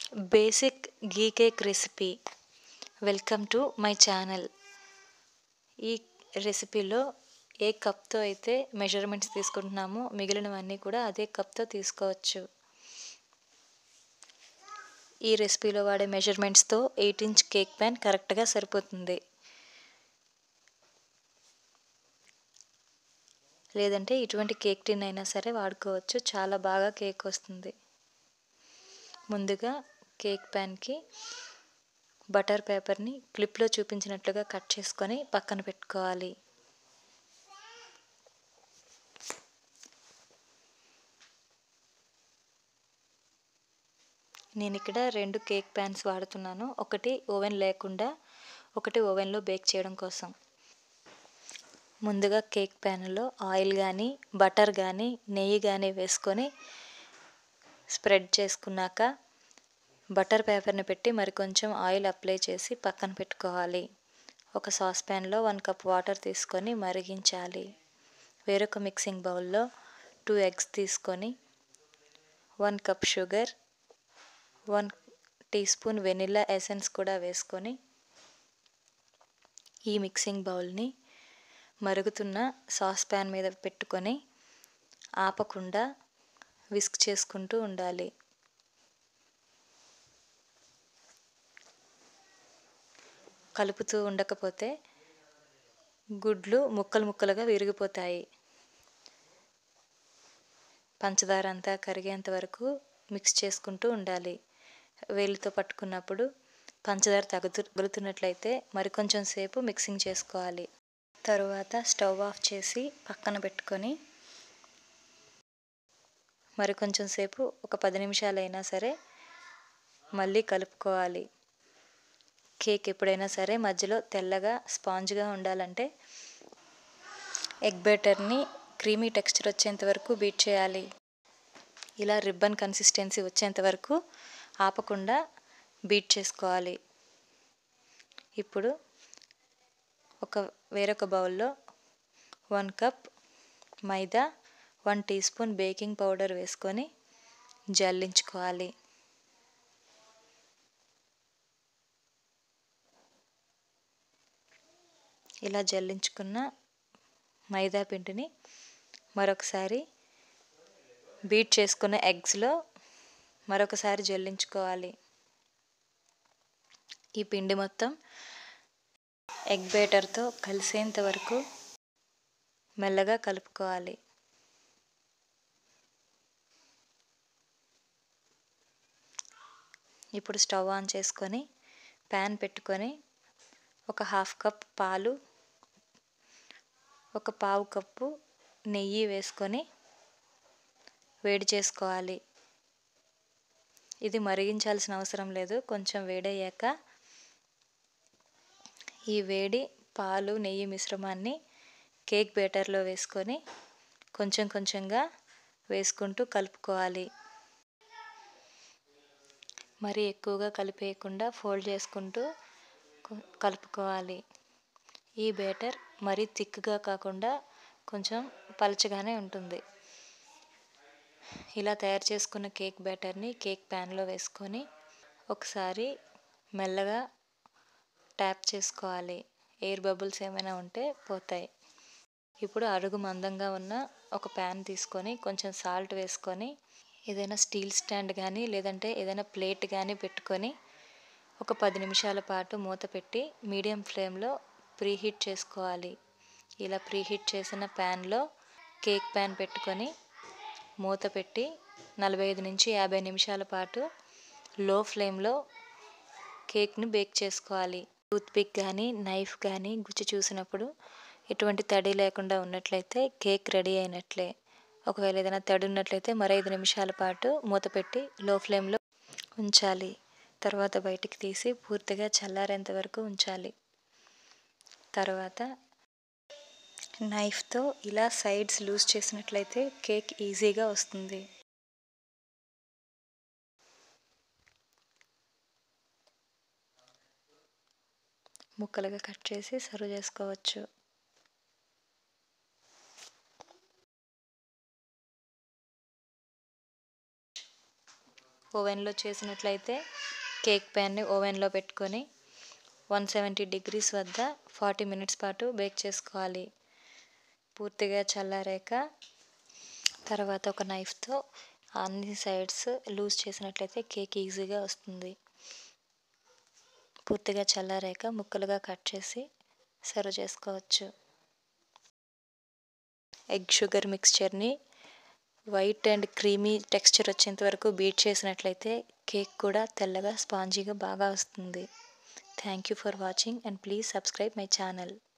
basic ghee cake recipe welcome to my channel ఈ రెసిపీలో ఏ కప్తో అయితే మెజర్మెంట్స్ తీసుకుంటున్నామో మిగిలినవన్నీ కూడా అదే కప్తో తీసుకోవచ్చు ఈ రెసిపీలో వాడే మెజర్మెంట్స్తో ఎయిట్ ఇంచ్ కేక్ ప్యాన్ కరెక్ట్గా సరిపోతుంది లేదంటే ఇటువంటి కేక్ టిన్ అయినా సరే వాడుకోవచ్చు చాలా బాగా కేక్ వస్తుంది ముందుగా కేక్ ప్యాన్కి బటర్ పేపర్ని క్లిప్లో చూపించినట్లుగా కట్ చేసుకొని పక్కన పెట్టుకోవాలి నేను ఇక్కడ రెండు కేక్ ప్యాన్స్ వాడుతున్నాను ఒకటి ఓవెన్ లేకుండా ఒకటి ఓవెన్లో బేక్ చేయడం కోసం ముందుగా కేక్ ప్యాన్లో ఆయిల్ కానీ బటర్ కానీ నెయ్యి కానీ వేసుకొని స్ప్రెడ్ చేసుకున్నాక బటర్ పేపర్ని పెట్టి మరి కొంచెం ఆయిల్ అప్లై చేసి పక్కన పెట్టుకోవాలి ఒక సాస్ ప్యాన్లో వన్ కప్ వాటర్ తీసుకొని మరిగించాలి వేరొక మిక్సింగ్ బౌల్లో టూ ఎగ్స్ తీసుకొని one cup sugar one teaspoon vanilla essence కూడా వేసుకొని ఈ మిక్సింగ్ బౌల్ని మరుగుతున్న సాస్ ప్యాన్ మీద పెట్టుకొని ఆపకుండా విస్క్ చేసుకుంటూ ఉండాలి కలుపుతూ ఉండకపోతే గుడ్లు ముక్కలు ముక్కలుగా విరిగిపోతాయి పంచదార అంతా కరిగేంత వరకు మిక్స్ చేసుకుంటూ ఉండాలి వేలితో పట్టుకున్నప్పుడు పంచదార తగుతు తగులుతున్నట్లయితే మరి కొంచెం సేపు మిక్సింగ్ చేసుకోవాలి తరువాత స్టవ్ ఆఫ్ చేసి పక్కన పెట్టుకొని మరి కొంచెం సేపు ఒక పది నిమిషాలైనా సరే మళ్ళీ కలుపుకోవాలి కేక్ ఎప్పుడైనా సరే మధ్యలో తెల్లగా స్పాంజ్గా ఉండాలంటే ఎగ్ బేటర్ని క్రీమీ టెక్స్చర్ వచ్చేంత వరకు బీట్ చేయాలి ఇలా రిబ్బన్ కన్సిస్టెన్సీ వచ్చేంత వరకు ఆపకుండా బీట్ చేసుకోవాలి ఇప్పుడు ఒక వేరొక బౌల్లో one cup maida one teaspoon baking powder వేసుకొని జల్లించుకోవాలి ఇలా జల్లించుకున్న మైదా పిండిని మరొకసారి బీట్ చేసుకున్న ఎగ్స్లో మరొకసారి జల్లించుకోవాలి ఈ పిండి మొత్తం ఎగ్ బేటర్తో కలిసేంత వరకు మెల్లగా కలుపుకోవాలి ఇప్పుడు స్టవ్ ఆన్ చేసుకొని ప్యాన్ పెట్టుకొని ఒక హాఫ్ కప్ పాలు ఒక పావు కప్పు నెయ్యి వేసుకొని వేడి చేసుకోవాలి ఇది మరిగించాల్సిన అవసరం లేదు కొంచెం వేడయ్యాక ఈ వేడి పాలు నెయ్యి మిశ్రమాన్ని కేక్ బేటర్లో వేసుకొని కొంచెం కొంచెంగా వేసుకుంటూ కలుపుకోవాలి మరి ఎక్కువగా కలిపేయకుండా ఫోల్డ్ చేసుకుంటూ కలుపుకోవాలి ఈ బేటర్ మరీ థిక్గా కాకుండా కొంచెం పలచగానే ఉంటుంది ఇలా తయారు చేసుకున్న కేక్ బ్యాటర్ని కేక్ ప్యాన్లో వేసుకొని ఒకసారి మెల్లగా ట్యాప్ చేసుకోవాలి ఎయిర్ బబుల్స్ ఏమైనా ఉంటే పోతాయి ఇప్పుడు అడుగు మందంగా ఉన్న ఒక ప్యాన్ తీసుకొని కొంచెం సాల్ట్ వేసుకొని ఏదైనా స్టీల్ స్టాండ్ కానీ లేదంటే ఏదైనా ప్లేట్ కానీ పెట్టుకొని ఒక పది నిమిషాల పాటు మూత పెట్టి మీడియం ఫ్లేమ్లో ప్రీహీట్ చేసుకోవాలి ఇలా ప్రీహీట్ చేసిన ప్యాన్లో కేక్ ప్యాన్ పెట్టుకొని మూత పెట్టి నలభై ఐదు నుంచి యాభై నిమిషాల పాటు లో ఫ్లేమ్లో కేక్ని బేక్ చేసుకోవాలి టూత్పిక్ కానీ నైఫ్ కానీ గుచ్చి చూసినప్పుడు ఎటువంటి తడి లేకుండా ఉన్నట్లయితే కేక్ రెడీ అయినట్లే ఒకవేళ ఏదైనా తడి ఉన్నట్లయితే మరో ఐదు నిమిషాల పాటు మూత పెట్టి లో ఫ్లేమ్లో ఉంచాలి తర్వాత బయటికి తీసి పూర్తిగా చల్లారేంత వరకు ఉంచాలి తర్వాత నైఫ్తో ఇలా సైడ్స్ లూజ్ చేసినట్లయితే కేక్ ఈజీగా వస్తుంది ముక్కలుగా కట్ చేసి సర్వ్ చేసుకోవచ్చు ఓవెన్లో చేసినట్లయితే కేక్ ప్యాన్ని ఓవెన్లో పెట్టుకొని వన్ సెవెంటీ డిగ్రీస్ వద్ద ఫార్టీ మినిట్స్ పాటు బేక్ చేసుకోవాలి పూర్తిగా చల్లారాక తర్వాత ఒక నైఫ్తో అన్ని సైడ్స్ లూజ్ చేసినట్లయితే కేక్ ఈజీగా వస్తుంది పూర్తిగా చల్లారాక ముక్కలుగా కట్ చేసి సర్వ్ చేసుకోవచ్చు ఎగ్ షుగర్ మిక్స్చర్ని వైట్ అండ్ క్రీమీ టెక్స్చర్ వచ్చేంత వరకు బీట్ చేసినట్లయితే కేక్ కూడా తెల్లగా స్పాంజీగా బాగా వస్తుంది thank you for watching and please subscribe my channel